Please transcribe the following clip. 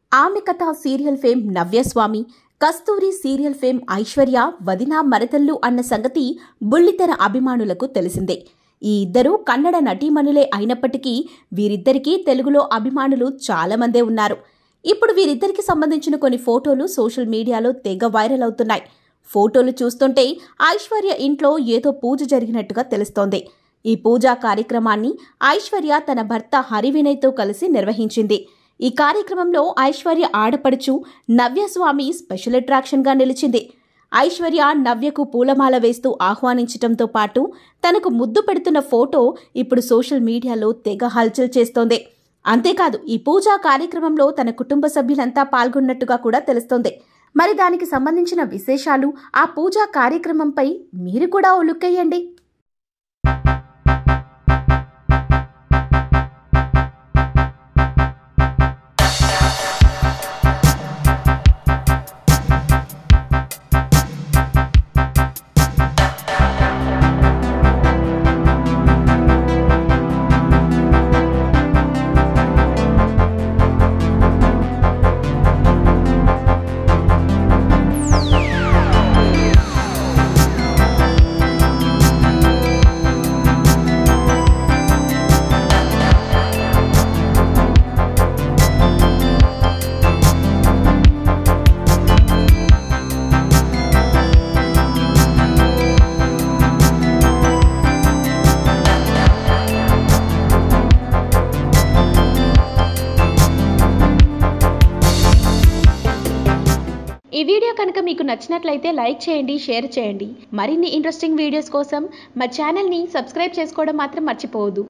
ఆమె కథ serial fame Navyaswamy Kasturi serial fame Aishwarya వదిన మరదళ్ళు అన్న సంగతి బుల్లితెర అభిమానులకు తెలిసిందే ఈ ఇద్దరు కన్నడ నటీమణులే అయినప్పటికీ వీరిద్దరికీ తెలుగులో అభిమానులు చాలామందే ఉన్నారు ఇప్పుడు వీరిద్దరికి సంబంధించిన కొన్ని ఫోటోలు సోషల్ మీడియాలో తెగ వైరల్ అవుతున్నాయి ఫోటోలు చూస్తుంటే ఐశ్వర్య ఇంట్లో ఏదో పూజ జరిగినట్టుగా తెలుస్తోంది ఈ పూజా కార్యక్రమాన్ని ఐశ్వర్య తన భర్త హరివినయ్తో కలిసి నిర్వహించింది ఈ కార్యక్రమంలో ఐశ్వర్య ఆడపడుచు నవ్యస్వామి స్పెషల్ అట్రాక్షన్గా నిలిచింది ఐశ్వర్య నవ్యకు పూలమాల వేస్తూ ఆహ్వానించటంతో పాటు తనకు ముద్దు పెడుతున్న ఫోటో ఇప్పుడు సోషల్ మీడియాలో తెగ హల్చల్ చేస్తోంది అంతేకాదు ఈ పూజా కార్యక్రమంలో తన కుటుంబ సభ్యులంతా పాల్గొన్నట్టుగా కూడా తెలుస్తోంది మరి దానికి సంబంధించిన విశేషాలు ఆ పూజా కార్యక్రమంపై మీరు కూడా ఓ లుక్ వేయండి ఈ వీడియో కనుక మీకు నచ్చినట్లయితే లైక్ చేయండి షేర్ చేయండి మరిన్ని ఇంట్రెస్టింగ్ వీడియోస్ కోసం మా ఛానల్ని సబ్స్క్రైబ్ చేసుకోవడం మాత్రం మర్చిపోవద్దు